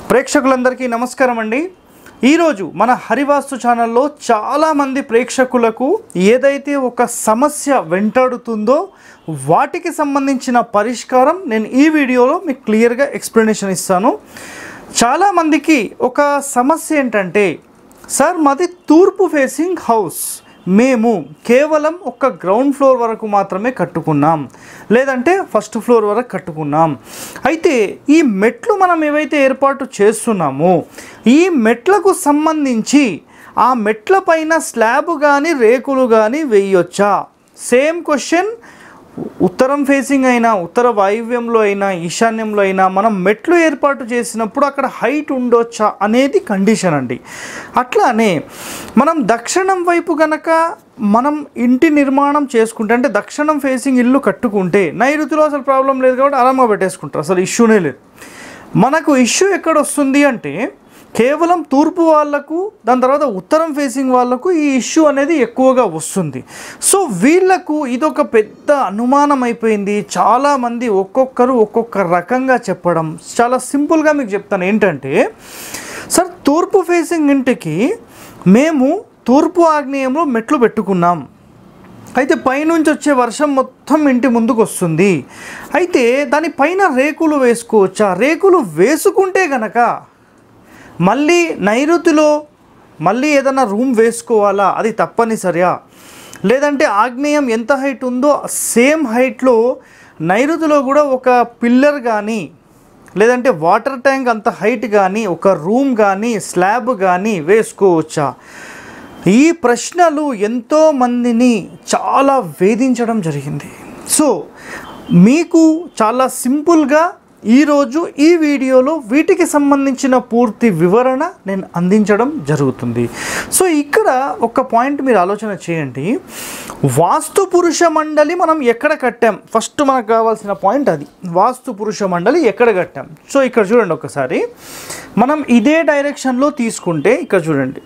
ప్రేక్షకులందరికీ నమస్కారం అండి ఈరోజు మన హరివాస్తు ఛానల్లో చాలామంది ప్రేక్షకులకు ఏదైతే ఒక సమస్య వెంటాడుతుందో వాటికి సంబంధించిన పరిష్కారం నేను ఈ వీడియోలో మీకు క్లియర్గా ఎక్స్ప్లెనేషన్ ఇస్తాను చాలామందికి ఒక సమస్య ఏంటంటే సార్ మాది తూర్పు ఫేసింగ్ హౌస్ మేము కేవలం ఒక గ్రౌండ్ ఫ్లోర్ వరకు మాత్రమే కట్టుకున్నాం లేదంటే ఫస్ట్ ఫ్లోర్ వరకు కట్టుకున్నాం అయితే ఈ మెట్లు మనం ఏవైతే ఏర్పాటు చేస్తున్నామో ఈ మెట్లకు సంబంధించి ఆ మెట్ల పైన స్లాబ్ కానీ రేకులు కానీ వేయొచ్చా సేమ్ క్వశ్చన్ ఉత్తరం ఫేసింగ్ అయినా ఉత్తర వాయువ్యంలో అయినా ఈశాన్యంలో అయినా మనం మెట్లు ఏర్పాటు చేసినప్పుడు అక్కడ హైట్ ఉండొచ్చా అనేది కండిషన్ అండి అట్లానే మనం దక్షిణం వైపు గనక మనం ఇంటి నిర్మాణం చేసుకుంటే అంటే దక్షిణం ఫేసింగ్ ఇల్లు కట్టుకుంటే నైరుతిలో అసలు ప్రాబ్లం లేదు కాబట్టి ఆరాంగా పెట్టేసుకుంటారు అసలు ఇష్యూనే లేదు మనకు ఇష్యూ ఎక్కడ వస్తుంది అంటే కేవలం తూర్పు వాళ్ళకు దాని తర్వాత ఉత్తరం ఫేసింగ్ వాళ్ళకు ఈ ఇష్యూ అనేది ఎక్కువగా వస్తుంది సో వీళ్ళకు ఇదొక పెద్ద అనుమానం అయిపోయింది చాలామంది ఒక్కొక్కరు ఒక్కొక్క రకంగా చెప్పడం చాలా సింపుల్గా మీకు చెప్తాను ఏంటంటే సార్ తూర్పు ఫేసింగ్ ఇంటికి మేము తూర్పు ఆగ్నేయంలో మెట్లు పెట్టుకున్నాం అయితే పైనుంచి వచ్చే వర్షం మొత్తం ఇంటి ముందుకు వస్తుంది అయితే దానిపైన రేకులు వేసుకోవచ్చా రేకులు వేసుకుంటే గనక మళ్ళీ నైరుతిలో మళ్ళీ ఏదైనా రూమ్ వేసుకోవాలా అది తప్పనిసరియా లేదంటే ఆగ్నేయం ఎంత హైట్ ఉందో సేమ్ హైట్లో నైరుతిలో కూడా ఒక పిల్లర్ కానీ లేదంటే వాటర్ ట్యాంక్ అంత హైట్ కానీ ఒక రూమ్ కానీ స్లాబ్ కానీ వేసుకోవచ్చా ఈ ప్రశ్నలు ఎంతో మందిని చాలా వేధించడం జరిగింది సో మీకు చాలా సింపుల్గా ఈరోజు ఈ వీడియోలో వీటికి సంబంధించిన పూర్తి వివరణ నేను అందించడం జరుగుతుంది సో ఇక్కడ ఒక పాయింట్ మీరు ఆలోచన చేయండి వాస్తు పురుష మండలి మనం ఎక్కడ కట్టాం ఫస్ట్ మనకు కావాల్సిన పాయింట్ అది వాస్తు పురుష మండలి ఎక్కడ కట్టాం సో ఇక్కడ చూడండి ఒకసారి మనం ఇదే డైరెక్షన్లో తీసుకుంటే ఇక్కడ చూడండి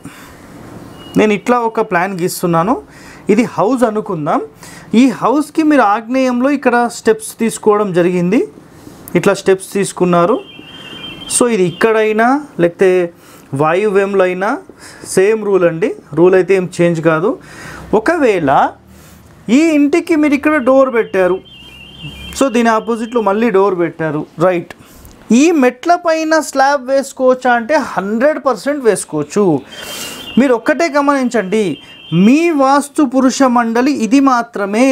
నేను ఇట్లా ఒక ప్లాన్ గీస్తున్నాను ఇది హౌస్ అనుకుందాం ఈ హౌస్కి మీరు ఆగ్నేయంలో ఇక్కడ స్టెప్స్ తీసుకోవడం జరిగింది ఇట్లా స్టెప్స్ తీసుకున్నారు సో ఇది ఇక్కడైనా లేకపోతే వాయువ్యంలో అయినా సేమ్ రూల్ అండి రూల్ అయితే ఏం చేంజ్ కాదు ఒకవేళ ఈ ఇంటికి మీరు ఇక్కడ డోర్ పెట్టారు సో దీని ఆపోజిట్లో మళ్ళీ డోర్ పెట్టారు రైట్ ఈ మెట్ల పైన స్లాబ్ వేసుకోవచ్చా అంటే హండ్రెడ్ పర్సెంట్ వేసుకోవచ్చు మీరు ఒక్కటే గమనించండి మీ వాస్తు పురుష మండలి ఇది మాత్రమే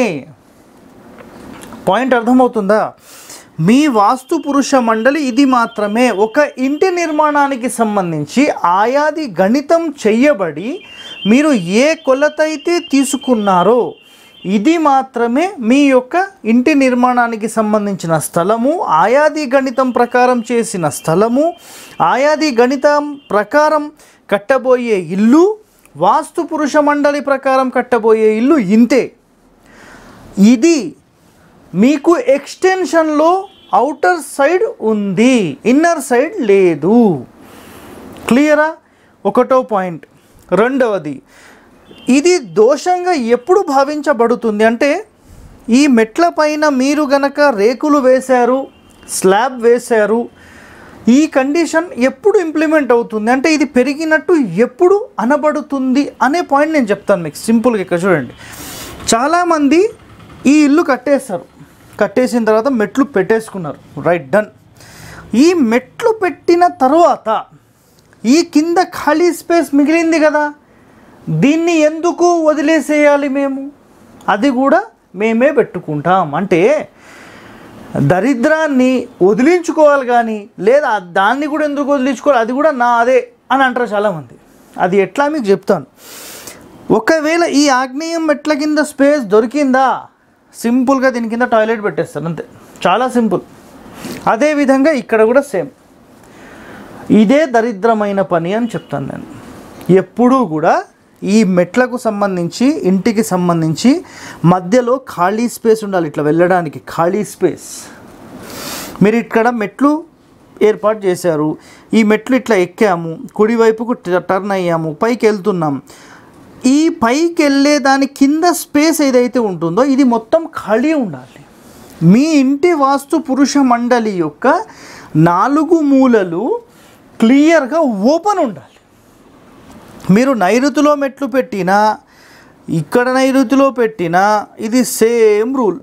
పాయింట్ అర్థమవుతుందా మీ వాస్తు పురుష మండలి ఇది మాత్రమే ఒక ఇంటి నిర్మాణానికి సంబంధించి ఆయాది గణితం చెయ్యబడి మీరు ఏ కొలత అయితే తీసుకున్నారో ఇది మాత్రమే మీ యొక్క ఇంటి నిర్మాణానికి సంబంధించిన స్థలము ఆయాది గణితం ప్రకారం చేసిన స్థలము ఆయాది గణితం ప్రకారం కట్టబోయే ఇల్లు వాస్తు పురుష మండలి ప్రకారం కట్టబోయే ఇల్లు ఇంతే ఇది మీకు ఎక్స్టెన్షన్లో అవుటర్ సైడ్ ఉంది ఇన్నర్ సైడ్ లేదు క్లియరా ఒకటో పాయింట్ రెండవది ఇది దోషంగా ఎప్పుడు భావించబడుతుంది అంటే ఈ మెట్ల పైన మీరు గనక రేకులు వేశారు స్లాబ్ వేశారు ఈ కండిషన్ ఎప్పుడు ఇంప్లిమెంట్ అవుతుంది అంటే ఇది పెరిగినట్టు ఎప్పుడు అనబడుతుంది అనే పాయింట్ నేను చెప్తాను మీకు సింపుల్గా ఇక్కడ చూడండి చాలామంది ఈ ఇల్లు కట్టేస్తారు కట్టేసిన తర్వాత మెట్లు పెట్టేసుకున్నారు రైట్ డన్ ఈ మెట్లు పెట్టిన తర్వాత ఈ కింద ఖాళీ స్పేస్ మిగిలింది కదా దీన్ని ఎందుకు వదిలేసేయాలి మేము అది కూడా మేమే పెట్టుకుంటాం అంటే దరిద్రాన్ని వదిలించుకోవాలి కానీ లేదా దాన్ని కూడా ఎందుకు వదిలించుకోవాలి అది కూడా నా అదే అని అంటారు చాలామంది అది ఎట్లా మీకు చెప్తాను ఒకవేళ ఈ ఆగ్నేయం మెట్ల కింద స్పేస్ దొరికిందా సింపుల్గా దీని కింద టాయిలెట్ పెట్టేస్తాను అంతే చాలా సింపుల్ అదేవిధంగా ఇక్కడ కూడా సేమ్ ఇదే దరిద్రమైన పని అని చెప్తాను నేను ఎప్పుడూ కూడా ఈ మెట్లకు సంబంధించి ఇంటికి సంబంధించి మధ్యలో ఖాళీ స్పేస్ ఉండాలి ఇట్లా వెళ్ళడానికి ఖాళీ స్పేస్ మీరు ఇక్కడ మెట్లు ఏర్పాటు చేశారు ఈ మెట్లు ఇట్లా ఎక్కాము కుడివైపుకు ట- టర్న్ అయ్యాము పైకి వెళ్తున్నాం ఈ పైకి వెళ్ళే దాని కింద స్పేస్ ఏదైతే ఉంటుందో ఇది మొత్తం ఖాళీ ఉండాలి మీ ఇంటి వాస్తు పురుష మండలి యొక్క నాలుగు మూలలు క్లియర్గా ఓపెన్ ఉండాలి మీరు నైరుతిలో మెట్లు పెట్టినా ఇక్కడ నైరుతిలో పెట్టినా ఇది సేమ్ రూల్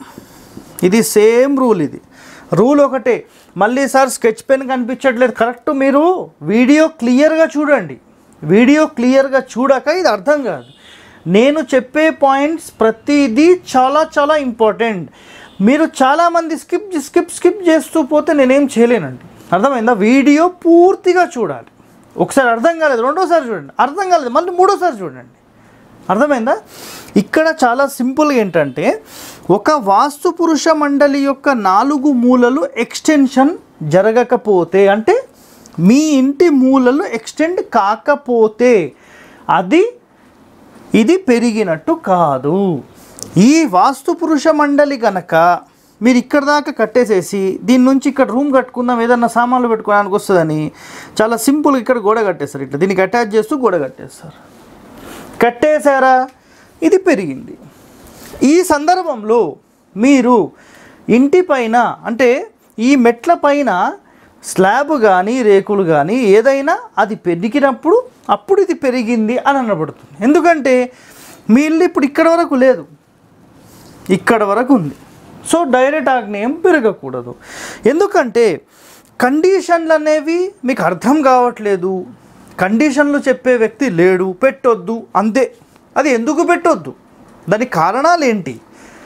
ఇది సేమ్ రూల్ ఇది రూల్ ఒకటే మళ్ళీ సార్ స్కెచ్ పెన్ కనిపించట్లేదు కరెక్ట్ మీరు వీడియో క్లియర్గా చూడండి వీడియో క్లియర్గా చూడక ఇది అర్థం కాదు నేను చెప్పే పాయింట్స్ ప్రతిదీ చాలా చాలా ఇంపార్టెంట్ మీరు చాలామంది స్కిప్ స్కిప్ స్కిప్ చేస్తూ పోతే నేనేం చేయలేనండి అర్థమైందా వీడియో పూర్తిగా చూడాలి ఒకసారి అర్థం కాలేదు రెండోసారి చూడండి అర్థం కాలేదు మళ్ళీ మూడోసారి చూడండి అర్థమైందా ఇక్కడ చాలా సింపుల్గా ఏంటంటే ఒక వాస్తు పురుష మండలి యొక్క నాలుగు మూలలు ఎక్స్టెన్షన్ జరగకపోతే అంటే మీ ఇంటి మూలలు ఎక్స్టెండ్ కాకపోతే అది ఇది పెరిగినట్టు కాదు ఈ వాస్తు పురుష మండలి కనుక మీరు ఇక్కడ దాకా కట్టేసేసి దీని నుంచి ఇక్కడ రూమ్ కట్టుకుందాం ఏదన్నా సామాన్లు పెట్టుకోవడానికి వస్తుందని చాలా సింపుల్గా ఇక్కడ గోడ కట్టేస్తారు ఇట్లా దీనికి అటాచ్ చేస్తూ గోడ కట్టేస్తారు కట్టేశారా ఇది పెరిగింది ఈ సందర్భంలో మీరు ఇంటి పైన అంటే ఈ మెట్ల పైన స్లాబ్ కానీ రేకులు కానీ ఏదైనా అది పెరిగినప్పుడు అప్పుడు ఇది పెరిగింది అని అనబడుతుంది ఎందుకంటే మీ ఇల్లు ఇప్పుడు ఇక్కడ వరకు లేదు ఇక్కడ వరకు ఉంది సో డైరెక్ట్ ఆగ్నేయం పెరగకూడదు ఎందుకంటే కండిషన్లు అనేవి మీకు అర్థం కావట్లేదు కండిషన్లు చెప్పే వ్యక్తి లేడు పెట్టొద్దు అంతే అది ఎందుకు పెట్టొద్దు దానికి కారణాలు ఏంటి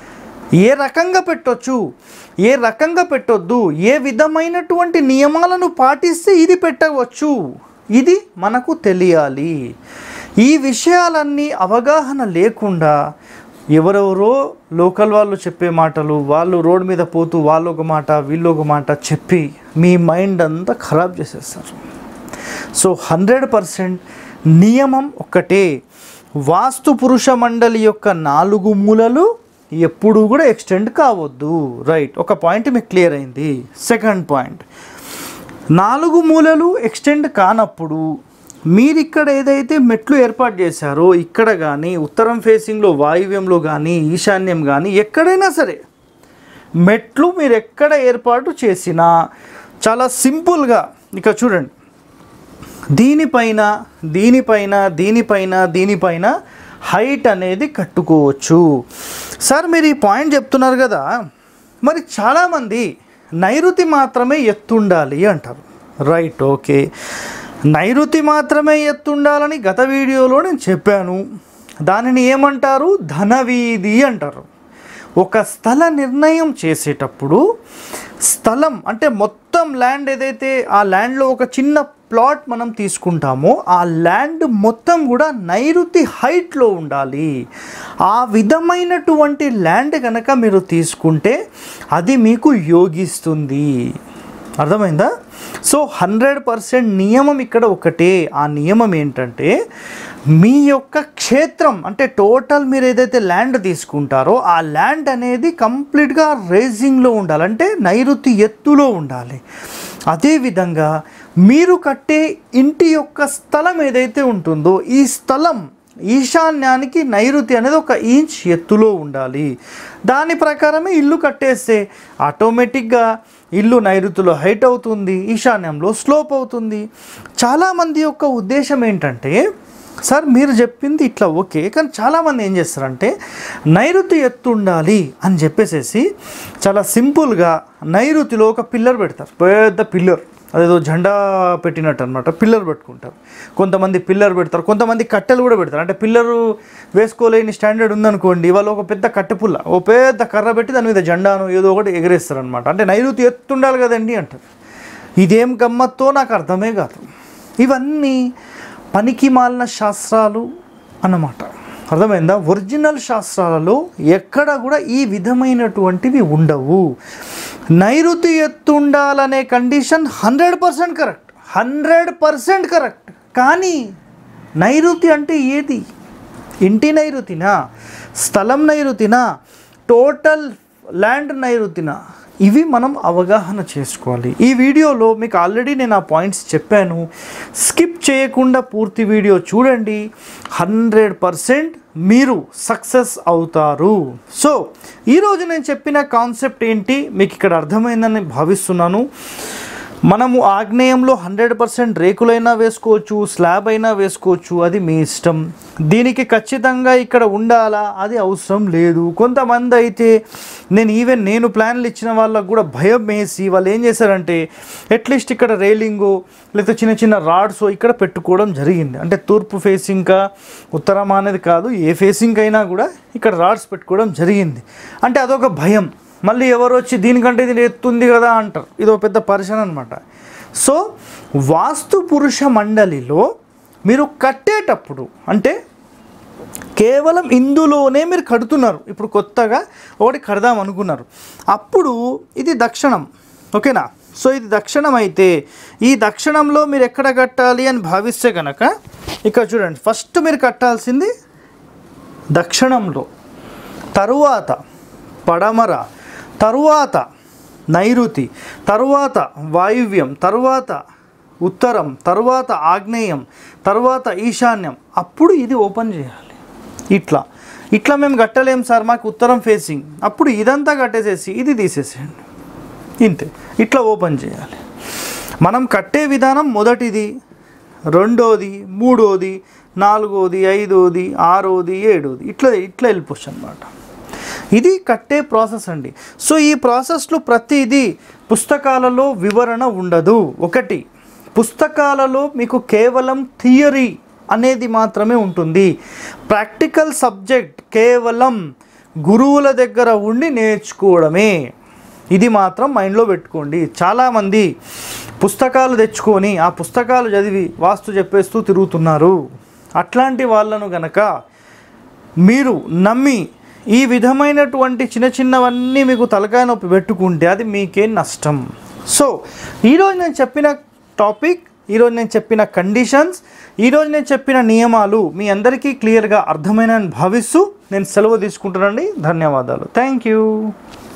ఏ రకంగా పెట్టొచ్చు ఏ రకంగా పెట్టొద్దు ఏ విధమైనటువంటి నియమాలను పాటిస్తే ఇది పెట్టవచ్చు ఇది మనకు తెలియాలి ఈ విషయాలన్నీ అవగాహన లేకుండా ఎవరెవరో లోకల్ వాళ్ళు చెప్పే మాటలు వాళ్ళు రోడ్ మీద పోతూ వాళ్ళు ఒక మాట వీళ్ళు ఒక మాట చెప్పి మీ మైండ్ అంతా ఖరాబ్ చేసేస్తారు సో హండ్రెడ్ పర్సెంట్ నియమం ఒక్కటే వాస్తు పురుష మండలి యొక్క నాలుగు మూలలు ఎప్పుడూ కూడా ఎక్స్టెండ్ కావద్దు రైట్ ఒక పాయింట్ మీకు క్లియర్ అయింది సెకండ్ పాయింట్ నాలుగు మూలలు ఎక్స్టెండ్ కానప్పుడు మీరు ఇక్కడ ఏదైతే మెట్లు ఏర్పాటు చేశారో ఇక్కడ కానీ ఉత్తరం ఫేసింగ్లో వాయువ్యంలో కానీ ఈశాన్యం కానీ ఎక్కడైనా సరే మెట్లు మీరు ఎక్కడ ఏర్పాటు చేసినా చాలా సింపుల్గా ఇక చూడండి దీనిపైన దీనిపైన దీనిపైన దీనిపైన హైట్ అనేది కట్టుకోవచ్చు సార్ మీరు ఈ పాయింట్ చెప్తున్నారు కదా మరి చాలామంది నైరుతి మాత్రమే ఎత్తుండాలి అంటారు రైట్ ఓకే నైరుతి మాత్రమే ఎత్తుండాలని గత వీడియోలో నేను చెప్పాను దానిని ఏమంటారు ధనవీధి అంటారు ఒక స్థల నిర్ణయం చేసేటప్పుడు స్థలం అంటే మొత్తం ల్యాండ్ ఏదైతే ఆ ల్యాండ్లో ఒక చిన్న ప్లాట్ మనం తీసుకుంటామో ఆ ల్యాండ్ మొత్తం కూడా నైరుతి హైట్లో ఉండాలి ఆ విధమైనటువంటి ల్యాండ్ కనుక మీరు తీసుకుంటే అది మీకు యోగిస్తుంది అర్థమైందా సో హండ్రెడ్ పర్సెంట్ నియమం ఇక్కడ ఒకటే ఆ నియమం ఏంటంటే మీ యొక్క క్షేత్రం అంటే టోటల్ మీరు ఏదైతే ల్యాండ్ తీసుకుంటారో ఆ ల్యాండ్ అనేది కంప్లీట్గా రేజింగ్లో ఉండాలి అంటే నైరుతి ఎత్తులో ఉండాలి అదేవిధంగా మీరు కట్టే ఇంటి యొక్క స్థలం ఏదైతే ఉంటుందో ఈ స్థలం ఈశాన్యానికి నైరుతి అనేది ఒక ఇంచ్ ఎత్తులో ఉండాలి దాని ప్రకారమే ఇల్లు కట్టేస్తే ఆటోమేటిక్గా ఇల్లు నైరుతిలో హైట్ అవుతుంది ఈశాన్యంలో స్లోప్ అవుతుంది చాలామంది యొక్క ఉద్దేశం ఏంటంటే సార్ మీరు చెప్పింది ఇట్లా ఓకే కానీ చాలామంది ఏం చేస్తారంటే నైరుతి ఎత్తు ఉండాలి అని చెప్పేసేసి చాలా సింపుల్గా నైరుతిలో ఒక పిల్లర్ పెడతారు పెద్ద పిల్లర్ అదేదో జెండా పెట్టినట్టు అనమాట పిల్లర్ పెట్టుకుంటారు కొంతమంది పిల్లర్ పెడతారు కొంతమంది కట్టెలు కూడా పెడతారు అంటే పిల్లరు వేసుకోలేని స్టాండర్డ్ ఉందనుకోండి వాళ్ళు ఒక పెద్ద కట్టెపుల్ల ఓ పెద్ద కర్ర పెట్టి దాని మీద జెండాను ఏదో ఒకటి ఎగరేస్తారు అనమాట అంటే నైరుతి ఎత్తుండాలి కదండి అంటారు ఇదేం గమ్మత్తో నాకు అర్థమే కాదు ఇవన్నీ పనికి మాలిన శాస్త్రాలు అన్నమాట అర్థమైందా ఒరిజినల్ శాస్త్రాలలో ఎక్కడ కూడా ఈ విధమైనటువంటివి ఉండవు నైరుతి ఎత్తుండాలనే condition hundred percent correct hundred percent correct కానీ నైరుతి అంటే ఏది ఇంటి నైరుతినా స్థలం నైరుతినా టోటల్ ల్యాండ్ నైరుతినా ఇవి మనం అవగాహన చేసుకోవాలి ఈ వీడియోలో మీకు ఆల్రెడీ నేను ఆ పాయింట్స్ చెప్పాను స్కిప్ చేయకుండా పూర్తి వీడియో చూడండి హండ్రెడ్ పర్సెంట్ మీరు సక్సెస్ అవుతారు సో ఈరోజు నేను చెప్పిన కాన్సెప్ట్ ఏంటి మీకు ఇక్కడ అర్థమైందని భావిస్తున్నాను మనము ఆగ్నేయంలో హండ్రెడ్ పర్సెంట్ రేకులైనా వేసుకోవచ్చు స్లాబ్ అయినా వేసుకోవచ్చు అది మీ ఇష్టం దీనికి ఖచ్చితంగా ఇక్కడ ఉండాలా అది అవసరం లేదు కొంతమంది అయితే నేను ఈవెన్ నేను ప్లాన్లు ఇచ్చిన వాళ్ళకు కూడా భయం వేసి వాళ్ళు ఏం చేశారంటే అట్లీస్ట్ ఇక్కడ రైలింగో లేకపోతే చిన్న చిన్న రాడ్స్ ఇక్కడ పెట్టుకోవడం జరిగింది అంటే తూర్పు ఫేసింగ్కా ఉత్తరం అనేది కాదు ఏ ఫేసింగ్ అయినా కూడా ఇక్కడ రాడ్స్ పెట్టుకోవడం జరిగింది అంటే అదొక భయం మళ్ళీ ఎవరు వచ్చి దీనికంటే ఇది ఎత్తుంది కదా అంటారు ఇది ఒక పెద్ద పరిశన్ అనమాట సో వాస్తు పురుష మండలిలో మీరు కట్టేటప్పుడు అంటే కేవలం ఇందులోనే మీరు కడుతున్నారు ఇప్పుడు కొత్తగా ఒకటి కడదాం అనుకున్నారు అప్పుడు ఇది దక్షిణం ఓకేనా సో ఇది దక్షిణం అయితే ఈ దక్షిణంలో మీరు ఎక్కడ కట్టాలి అని భావిస్తే కనుక ఇక్కడ చూడండి ఫస్ట్ మీరు కట్టాల్సింది దక్షిణంలో తరువాత పడమర తరువాత నైరుతి తరువాత వాయువ్యం తరువాత ఉత్తరం తరువాత ఆగ్నేయం తరువాత ఈశాన్యం అప్పుడు ఇది ఓపెన్ చేయాలి ఇట్లా ఇట్లా మేము కట్టలేం సార్ మాకు ఉత్తరం ఫేసింగ్ అప్పుడు ఇదంతా కట్టేసేసి ఇది తీసేసేయండి ఇంతే ఇట్లా ఓపెన్ చేయాలి మనం కట్టే విధానం మొదటిది రెండోది మూడోది నాలుగోది ఐదోది ఆరోది ఏడోది ఇట్లా ఇట్లా వెళ్ళిపోవచ్చు అనమాట ఇది కట్టే ప్రాసెస్ అండి సో ఈ ప్రాసెస్లో ప్రతిదీ పుస్తకాలలో వివరణ ఉండదు ఒకటి పుస్తకాలలో మీకు కేవలం థియరీ అనేది మాత్రమే ఉంటుంది ప్రాక్టికల్ సబ్జెక్ట్ కేవలం గురువుల దగ్గర ఉండి నేర్చుకోవడమే ఇది మాత్రం మైండ్లో పెట్టుకోండి చాలామంది పుస్తకాలు తెచ్చుకొని ఆ పుస్తకాలు చదివి వాస్తు చెప్పేస్తూ తిరుగుతున్నారు అట్లాంటి వాళ్ళను గనక మీరు నమ్మి ఈ విధమైనటువంటి చిన్న చిన్నవన్నీ మీకు తలకాయ నొప్పి పెట్టుకుంటే అది మీకే నష్టం సో ఈరోజు నేను చెప్పిన టాపిక్ ఈరోజు నేను చెప్పిన కండిషన్స్ ఈరోజు నేను చెప్పిన నియమాలు మీ అందరికీ క్లియర్గా అర్థమైనని భావిస్తూ నేను సెలవు తీసుకుంటానండి ధన్యవాదాలు థ్యాంక్ యూ